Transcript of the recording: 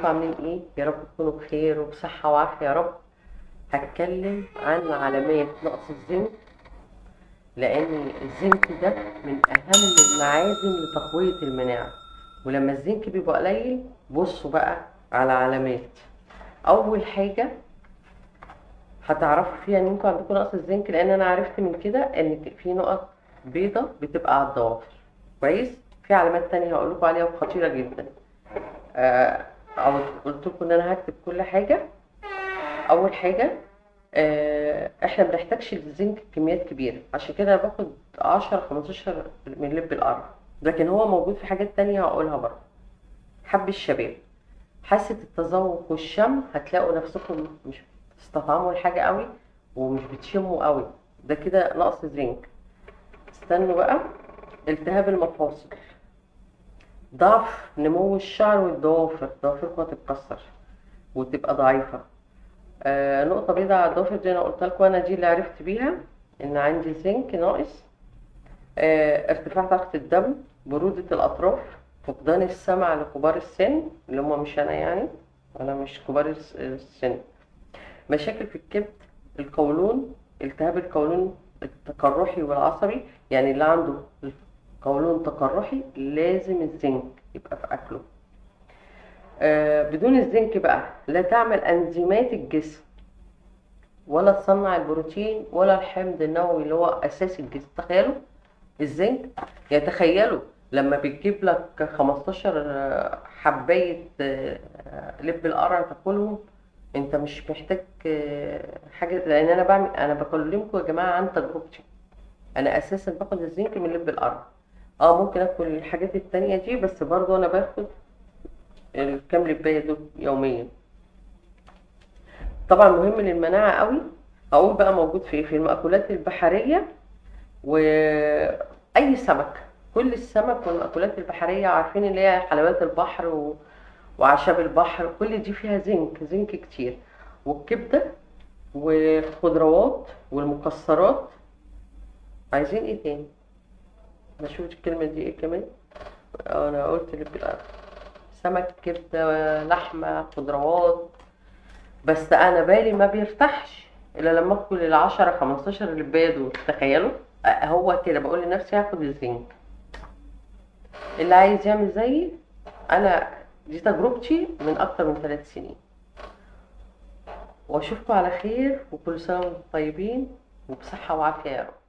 ازيكم عاملين ايه يا رب تكونوا بخير وبصحة وعافية يا رب هتكلم عن علامات نقص الزنك لان الزنك ده من اهم المعادن لتقوية المناعة ولما الزنك بيبقى قليل بصوا بقى على علامات اول حاجة هتعرفوا فيها ان انتوا عندكم نقص الزنك لان انا عرفت من كده ان في نقط بيضة بتبقى على الضوافر كويس في علامات تانية هقول لكم عليها وخطيرة جدا آه، او قلت لكم ان انا هكتب كل حاجة اول حاجة آه، احنا ما بنحتاجش الزنك كميات كبيرة عشان كده أنا باخد 10 15 من لب القرع لكن هو موجود في حاجات تانية هقولها برضه حب الشباب حاسة التذوق والشم هتلاقوا نفسكم مش بتستطعموا الحاجة قوي ومش بتشموا قوي ده كده نقص زنك استنوا بقى التهاب المفاصل ضعف نمو الشعر والضوافر ضوافركم هتتكسر وتبقى ضعيفة آه نقطة بيضاء على الضوافر دي أنا قلت لكم أنا دي اللي عرفت بيها إن عندي زنك ناقص آه ارتفاع ضغط الدم برودة الأطراف فقدان السمع لكبار السن اللي هم مش أنا يعني أنا مش كبار الس- السن مشاكل في الكبد القولون التهاب القولون التقرحي والعصبي يعني اللي عنده قولون تقرحي لازم الزنك يبقى في أكله آه بدون الزنك بقى لا تعمل أنزيمات الجسم ولا تصنع البروتين ولا الحمض النووي اللي هو أساس الجسم تخيلوا الزنك يعني تخيلوا لما بتجيب لك 15 حباية آه، لب القرع تاكلهم انت مش محتاج آه، حاجة لأن أنا بعمل أنا بكلمكم يا جماعة عن تجربتي أنا أساسا باخد الزنك من لب القرع اه ممكن اكل الحاجات التانية دي بس برضو انا باخد الكام لباية دول يوميا طبعا مهم للمناعة قوي هقول بقى موجود في ايه في المأكولات البحرية وأي سمك كل السمك والمأكولات البحرية عارفين اللي هي حلويات البحر و... وأعشاب البحر كل دي فيها زنك زنك كتير والكبدة والخضروات والمكسرات عايزين ايه تاني بشوف الكلمة دي ايه كمان اه انا قلت اللي بيبقى سمك كبدة لحمة خضروات بس انا بالي ما بيرتاحش الا لما اكل العشرة خمستاشر لباية دول تخيلوا آه، هو كده بقول لنفسي هاخد الزنك اللي عايز يعمل زيي انا دي تجربتي من اكتر من ثلاث سنين واشوفكم على خير وكل سنة وانتم طيبين وبصحة وعافية يا رب